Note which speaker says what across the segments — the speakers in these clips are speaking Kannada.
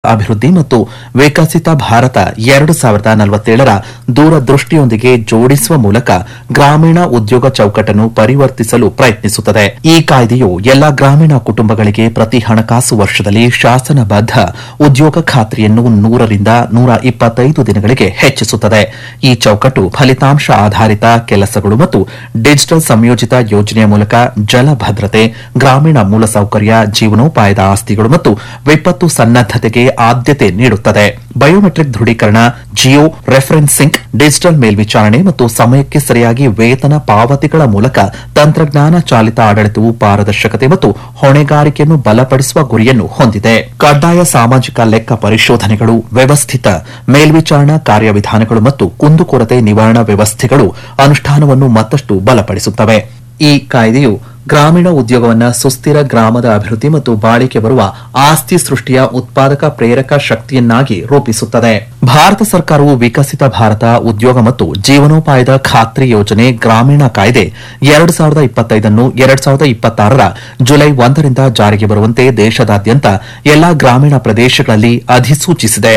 Speaker 1: ಅಭಿವೃದ್ಧಿ ಮತ್ತು ವಿಕಸಿತ ಭಾರತ ಎರಡು ಸಾವಿರದ ನಲವತ್ತೇಳರ ದೂರದೃಷ್ಟಿಯೊಂದಿಗೆ ಜೋಡಿಸುವ ಮೂಲಕ ಗ್ರಾಮೀಣ ಉದ್ಯೋಗ ಚೌಕಟ್ಟನ್ನು ಪರಿವರ್ತಿಸಲು ಪ್ರಯತ್ನಿಸುತ್ತದೆ ಈ ಕಾಯ್ದೆಯು ಎಲ್ಲಾ ಗ್ರಾಮೀಣ ಕುಟುಂಬಗಳಿಗೆ ಪ್ರತಿ ಹಣಕಾಸು ವರ್ಷದಲ್ಲಿ ಶಾಸನಬದ್ಧ ಉದ್ಯೋಗ ಖಾತ್ರಿಯನ್ನು ನೂರರಿಂದ ನೂರ ಇಪ್ಪತ್ತೈದು ದಿನಗಳಿಗೆ ಹೆಚ್ಚಿಸುತ್ತದೆ ಈ ಚೌಕಟ್ಟು ಫಲಿತಾಂಶ ಆಧಾರಿತ ಕೆಲಸಗಳು ಮತ್ತು ಡಿಜಿಟಲ್ ಸಂಯೋಜಿತ ಯೋಜನೆಯ ಮೂಲಕ ಜಲ ಭದ್ರತೆ ಗ್ರಾಮೀಣ ಮೂಲಸೌಕರ್ಯ ಜೀವನೋಪಾಯದ ಆಸ್ತಿಗಳು ಮತ್ತು ವಿಪತ್ತು ಸನ್ನದ್ದತೆಗೆ ಆದ್ಯತೆ ನೀಡುತ್ತದೆ ಬಯೋಮೆಟ್ರಿಕ್ ದೃಢೀಕರಣ ಜಿಯೋ ರೆಫರೆನ್ಸಿಂಗ್ ಡಿಜಿಟಲ್ ಮೇಲ್ವಿಚಾರಣೆ ಮತ್ತು ಸಮಯಕ್ಕೆ ಸರಿಯಾಗಿ ವೇತನ ಪಾವತಿಗಳ ಮೂಲಕ ತಂತ್ರಜ್ಞಾನ ಚಾಲಿತ ಆಡಳಿತವು ಪಾರದರ್ಶಕತೆ ಮತ್ತು ಹೊಣೆಗಾರಿಕೆಯನ್ನು ಬಲಪಡಿಸುವ ಗುರಿಯನ್ನು ಹೊಂದಿದೆ ಕಡ್ಡಾಯ ಸಾಮಾಜಿಕ ಲೆಕ್ಕ ಪರಿಶೋಧನೆಗಳು ವ್ಯವಸ್ಥಿತ ಮೇಲ್ವಿಚಾರಣಾ ಕಾರ್ಯವಿಧಾನಗಳು ಮತ್ತು ಕುಂದುಕೊರತೆ ನಿವಾರಣಾ ವ್ಯವಸ್ಥೆಗಳು ಅನುಷ್ಠಾನವನ್ನು ಮತ್ತಷ್ಟು ಬಲಪಡಿಸುತ್ತವೆ ಈ ಕಾಯ್ದೆಯು ಗ್ರಾಮೀಣ ಉದ್ಯೋಗವನ್ನ ಸುಸ್ಥಿರ ಗ್ರಾಮದ ಅಭಿವೃದ್ಧಿ ಮತ್ತು ಬಾಳಿಕೆ ಬರುವ ಆಸ್ತಿ ಸೃಷ್ಟಿಯ ಉತ್ಪಾದಕ ಪ್ರೇರಕ ಶಕ್ತಿಯನ್ನಾಗಿ ರೂಪಿಸುತ್ತದೆ ಭಾರತ ಸರ್ಕಾರವು ವಿಕಸಿತ ಭಾರತ ಉದ್ಯೋಗ ಮತ್ತು ಜೀವನೋಪಾಯದ ಖಾತ್ರಿ ಯೋಜನೆ ಗ್ರಾಮೀಣ ಕಾಯ್ದೆ ಎರಡು ಸಾವಿರದ ಇಪ್ಪತ್ತೈದನ್ನು ಎರಡು ಸಾವಿರದ ಇಪ್ಪತ್ತಾರರ ಜುಲೈ ಒಂದರಿಂದ ಜಾರಿಗೆ ಬರುವಂತೆ ದೇಶದಾದ್ಯಂತ ಎಲ್ಲಾ ಗ್ರಾಮೀಣ ಪ್ರದೇಶಗಳಲ್ಲಿ ಅಧಿಸೂಚಿಸಿದೆ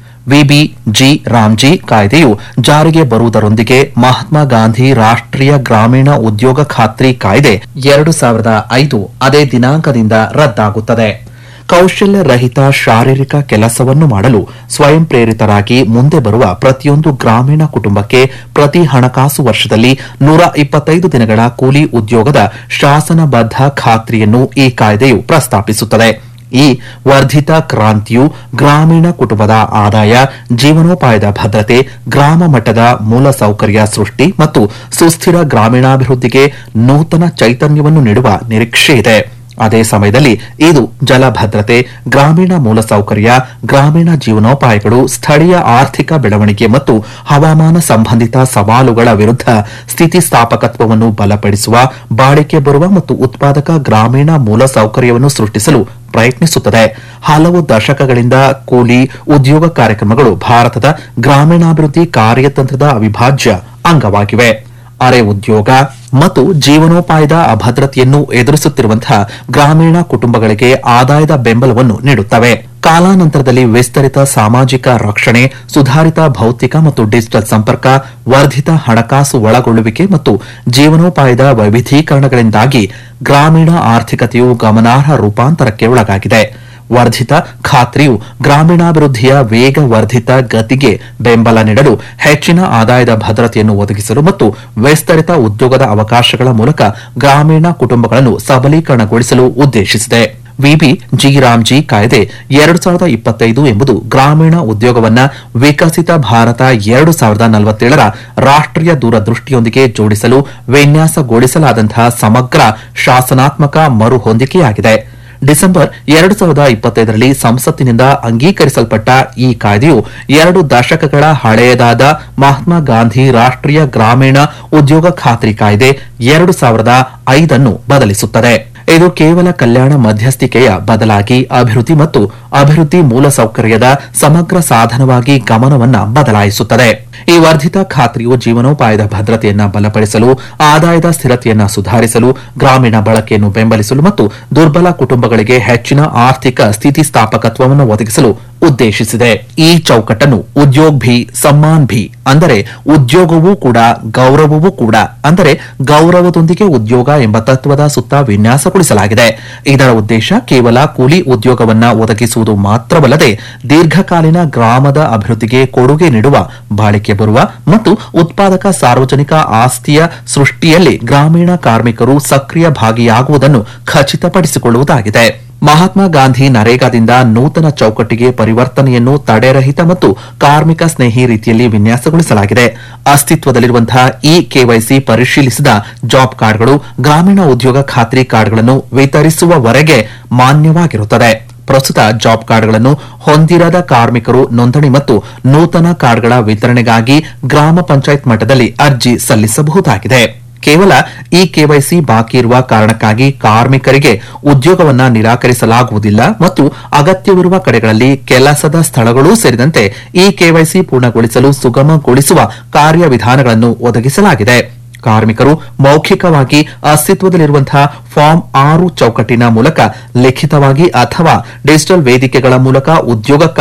Speaker 1: ವಿಬಿಜಿ ರಾಮ್ಜಿ ಕಾಯ್ದೆಯು ಜಾರಿಗೆ ಬರುವುದರೊಂದಿಗೆ ಮಹಾತ್ಮ ಗಾಂಧಿ ರಾಷ್ಟ್ರೀಯ ಗ್ರಾಮೀಣ ಉದ್ಯೋಗ ಖಾತ್ರಿ ಕಾಯ್ದೆ ಎರಡು ಸಾವಿರದ ಐದು ಅದೇ ದಿನಾಂಕದಿಂದ ರದ್ದಾಗುತ್ತದೆ ಕೌಶಲ್ಯ ರಹಿತ ಶಾರೀರಿಕ ಕೆಲಸವನ್ನು ಮಾಡಲು ಸ್ವಯಂ ಪ್ರೇರಿತರಾಗಿ ಮುಂದೆ ಬರುವ ಪ್ರತಿಯೊಂದು ಗ್ರಾಮೀಣ ಕುಟುಂಬಕ್ಕೆ ಪ್ರತಿ ಹಣಕಾಸು ವರ್ಷದಲ್ಲಿ ನೂರ ಇಪ್ಪತ್ತೈದು ದಿನಗಳ ಕೂಲಿ ಉದ್ಯೋಗದ ಶಾಸನಬದ್ಧ ಖಾತ್ರಿಯನ್ನು ಈ ಕಾಯ್ದೆಯು ಪ್ರಸ್ತಾಪಿಸುತ್ತದೆ ಈ ವರ್ಧಿತ ಕ್ರಾಂತಿಯು ಗ್ರಾಮೀಣ ಕುಟುಂಬದ ಆದಾಯ ಜೀವನೋಪಾಯದ ಭದ್ರತೆ ಗ್ರಾಮ ಮಟ್ಟದ ಮೂಲಸೌಕರ್ಯ ಸೃಷ್ಟಿ ಮತ್ತು ಸುಸ್ಥಿರ ಗ್ರಾಮೀಣಾಭಿವೃದ್ಧಿಗೆ ನೂತನ ಚೈತನ್ಯವನ್ನು ನೀಡುವ ನಿರೀಕ್ಷೆಯಿದೆ ಅದೇ ಸಮಯದಲ್ಲಿ ಇದು ಜಲಭದ್ರತೆ ಗ್ರಾಮೀಣ ಮೂಲಸೌಕರ್ಯ ಗ್ರಾಮೀಣ ಜೀವನೋಪಾಯಗಳು ಸ್ಥಳೀಯ ಆರ್ಥಿಕ ಬೆಳವಣಿಗೆ ಮತ್ತು ಹವಾಮಾನ ಸಂಬಂಧಿತ ಸವಾಲುಗಳ ವಿರುದ್ಧ ಸ್ಥಿತಿಸ್ಥಾಪಕತ್ವವನ್ನು ಬಲಪಡಿಸುವ ಬಾಳಿಕೆ ಬರುವ ಮತ್ತು ಉತ್ಪಾದಕ ಗ್ರಾಮೀಣ ಮೂಲಸೌಕರ್ಯವನ್ನು ಸೃಷ್ಟಿಸಲು ಪ್ರಯತ್ನಿಸುತ್ತದೆ ಹಲವು ದಶಕಗಳಿಂದ ಕೂಲಿ ಉದ್ಯೋಗ ಕಾರ್ಯಕ್ರಮಗಳು ಭಾರತದ ಗ್ರಾಮೀಣಾಭಿವೃದ್ಧಿ ಕಾರ್ಯತಂತ್ರದ ಅವಿಭಾಜ್ಯ ಅಂಗವಾಗಿವೆ ಅರೆ ಉದ್ಯೋಗ ಮತ್ತು ಜೀವನೋಪಾಯದ ಅಭದ್ರತೆಯನ್ನು ಎದುರಿಸುತ್ತಿರುವಂತಹ ಗ್ರಾಮೀಣ ಕುಟುಂಬಗಳಿಗೆ ಆದಾಯದ ಬೆಂಬಲವನ್ನು ನೀಡುತ್ತವೆ ಕಾಲಾನಂತರದಲ್ಲಿ ವಿಸ್ತರಿತ ಸಾಮಾಜಿಕ ರಕ್ಷಣೆ ಸುಧಾರಿತ ಭೌತಿಕ ಮತ್ತು ಡಿಜಿಟಲ್ ಸಂಪರ್ಕ ವರ್ಧಿತ ಹಣಕಾಸು ಒಳಗೊಳ್ಳುವಿಕೆ ಮತ್ತು ಜೀವನೋಪಾಯದ ವೈವಿಧೀಕರಣಗಳಿಂದಾಗಿ ಗ್ರಾಮೀಣ ಆರ್ಥಿಕತೆಯು ಗಮನಾರ್ಹ ರೂಪಾಂತರಕ್ಕೆ ಒಳಗಾಗಿದೆ ವರ್ಧಿತ ಖಾತ್ರಿಯು ಗ್ರಾಮೀಣಾಭಿವೃದ್ಧಿಯ ವೇಗವರ್ಧಿತ ಗತಿಗೆ ಬೆಂಬಲ ನೀಡಲು ಹೆಚ್ಚಿನ ಆದಾಯದ ಭದ್ರತೆಯನ್ನು ಒದಗಿಸಲು ಮತ್ತು ವಿಸ್ತರಿತ ಉದ್ಯೋಗದ ಅವಕಾಶಗಳ ಮೂಲಕ ಗ್ರಾಮೀಣ ಕುಟುಂಬಗಳನ್ನು ಸಬಲೀಕರಣಗೊಳಿಸಲು ಉದ್ದೇಶಿಸಿದೆ ವಿಬಿ ಜಿ ರಾಮ್ಜಿ ಕಾಯ್ದೆ ಎರಡು ಸಾವಿರದ ಇಪ್ಪತ್ತೈದು ಎಂಬುದು ಗ್ರಾಮೀಣ ಉದ್ಯೋಗವನ್ನ ವಿಕಸಿತ ಭಾರತ ಎರಡು ಸಾವಿರದ ನಲವತ್ತೇಳರ ರಾಷ್ಟ್ರೀಯ ದೂರದೃಷ್ಟಿಯೊಂದಿಗೆ ಜೋಡಿಸಲು ವಿನ್ಯಾಸಗೊಳಿಸಲಾದಂತಹ ಸಮಗ್ರ ಶಾಸನಾತ್ಮಕ ಮರು ಹೊಂದಿಕೆಯಾಗಿದೆ ಡಿಸೆಂಬರ್ ಎರಡು ಸಾವಿರದ ಇಪ್ಪತ್ತೈದರಲ್ಲಿ ಸಂಸತ್ತಿನಿಂದ ಅಂಗೀಕರಿಸಲ್ಪಟ್ಟ ಈ ಕಾಯ್ದೆಯು ಎರಡು ದಶಕಗಳ ಹಳೆಯದಾದ ಮಹಾತ್ಮ ಗಾಂಧಿ ರಾಷ್ಟ್ರೀಯ ಗ್ರಾಮೀಣ ಉದ್ಯೋಗ ಖಾತ್ರಿ ಕಾಯ್ದೆ ಎರಡು ಸಾವಿರದ ಐದನ್ನು ಬದಲಿಸುತ್ತದೆ ಇದು ಕೇವಲ ಕಲ್ಯಾಣ ಮಧ್ಯಸ್ಥಿಕೆಯ ಬದಲಾಗಿ ಅಭಿವೃದ್ಧಿ ಮತ್ತು ಅಭಿವೃದ್ಧಿ ಮೂಲಸೌಕರ್ಯದ ಸಮಗ್ರ ಸಾಧನವಾಗಿ ಗಮನವನ್ನ ಬದಲಾಯಿಸುತ್ತದೆ ಈ ವರ್ಧಿತ ಖಾತ್ರಿಯು ಜೀವನೋಪಾಯದ ಭದ್ರತೆಯನ್ನ ಬಲಪಡಿಸಲು ಆದಾಯದ ಸ್ಥಿರತೆಯನ್ನ ಸುಧಾರಿಸಲು ಗ್ರಾಮೀಣ ಬಳಕೆಯನ್ನು ಬೆಂಬಲಿಸಲು ಮತ್ತು ದುರ್ಬಲ ಕುಟುಂಬಗಳಿಗೆ ಹೆಚ್ಚಿನ ಆರ್ಥಿಕ ಸ್ಥಿತಿಸ್ಥಾಪಕತ್ವವನ್ನು ಒದಗಿಸಲು ಉದ್ದೇಶಿಸಿದೆ ಈ ಚೌಕಟ್ಟನ್ನು ಉದ್ಯೋಗ್ ಭಿ ಸಮ್ಮಾನ್ ಭಿ ಅಂದರೆ ಉದ್ಯೋಗವೂ ಕೂಡ ಗೌರವವೂ ಕೂಡ ಅಂದರೆ ಗೌರವದೊಂದಿಗೆ ಉದ್ಯೋಗ ಎಂಬ ತತ್ವದ ಸುತ್ತ ವಿನ್ಯಾಸಗೊಳಿಸಲಾಗಿದೆ ಇದರ ಉದ್ದೇಶ ಕೇವಲ ಕೂಲಿ ಉದ್ಯೋಗವನ್ನ ಒದಗಿಸುವುದು ಮಾತ್ರವಲ್ಲದೆ ದೀರ್ಘಕಾಲೀನ ಗ್ರಾಮದ ಅಭಿವೃದ್ಧಿಗೆ ಕೊಡುಗೆ ನೀಡುವ ಬಾಳಿಕೆ ಬರುವ ಮತ್ತು ಉತ್ಪಾದಕ ಸಾರ್ವಜನಿಕ ಆಸ್ತಿಯ ಸೃಷ್ಟಿಯಲ್ಲಿ ಗ್ರಾಮೀಣ ಕಾರ್ಮಿಕರು ಸಕ್ರಿಯ ಭಾಗಿಯಾಗುವುದನ್ನು ಖಚಿತಪಡಿಸಿಕೊಳ್ಳುವುದಾಗಿದೆ ಮಹಾತ್ಮ ಗಾಂಧಿ ನರೇಗಾದಿಂದ ನೂತನ ಚೌಕಟ್ಟಿಗೆ ಪರಿವರ್ತನೆಯನ್ನು ತಡೆರಹಿತ ಮತ್ತು ಕಾರ್ಮಿಕ ಸ್ನೇಹಿ ರೀತಿಯಲ್ಲಿ ವಿನ್ಯಾಸಗೊಳಿಸಲಾಗಿದೆ ಅಸ್ತಿತ್ವದಲ್ಲಿರುವಂತಹ ಇ ಕೆವೈಸಿ ಪರಿಶೀಲಿಸಿದ ಜಾಬ್ ಕಾರ್ಡ್ಗಳು ಗ್ರಾಮೀಣ ಉದ್ಯೋಗ ಖಾತ್ರಿ ಕಾರ್ಡ್ಗಳನ್ನು ವಿತರಿಸುವವರೆಗೆ ಮಾನ್ಯವಾಗಿರುತ್ತದೆ ಪ್ರಸ್ತುತ ಜಾಬ್ ಕಾರ್ಡ್ಗಳನ್ನು ಹೊಂದಿರದ ಕಾರ್ಮಿಕರು ನೋಂದಣಿ ಮತ್ತು ನೂತನ ಕಾರ್ಡ್ಗಳ ವಿತರಣೆಗಾಗಿ ಗ್ರಾಮ ಪಂಚಾಯತ್ ಮಟ್ಟದಲ್ಲಿ ಅರ್ಜಿ ಸಲ್ಲಿಸಬಹುದಾಗಿದೆ ಕೇವಲ ಈ ಕೆವೈಸಿ ಬಾಕಿ ಇರುವ ಕಾರಣಕ್ಕಾಗಿ ಕಾರ್ಮಿಕರಿಗೆ ಉದ್ಯೋಗವನ್ನ ನಿರಾಕರಿಸಲಾಗುವುದಿಲ್ಲ ಮತ್ತು ಅಗತ್ಯವಿರುವ ಕಡೆಗಳಲ್ಲಿ ಕೆಲಸದ ಸ್ಥಳಗಳೂ ಸೇರಿದಂತೆ ಈ ಕೆವೈಸಿ ಪೂರ್ಣಗೊಳಿಸಲು ಸುಗಮಗೊಳಿಸುವ ಕಾರ್ಯವಿಧಾನಗಳನ್ನು ಒದಗಿಸಲಾಗಿದೆ ಕಾರ್ಮಿಕರು ಮೌಖಿಕವಾಗಿ ಅಸ್ತಿತ್ವದಲ್ಲಿರುವಂತಹ ಫಾರ್ಮ್ ಆರು ಚೌಕಟ್ಟಿನ ಮೂಲಕ ಲಿಖಿತವಾಗಿ ಅಥವಾ ಡಿಜಿಟಲ್ ವೇದಿಕೆಗಳ ಮೂಲಕ ಉದ್ಯೋಗಕ್ಕಾಗಿ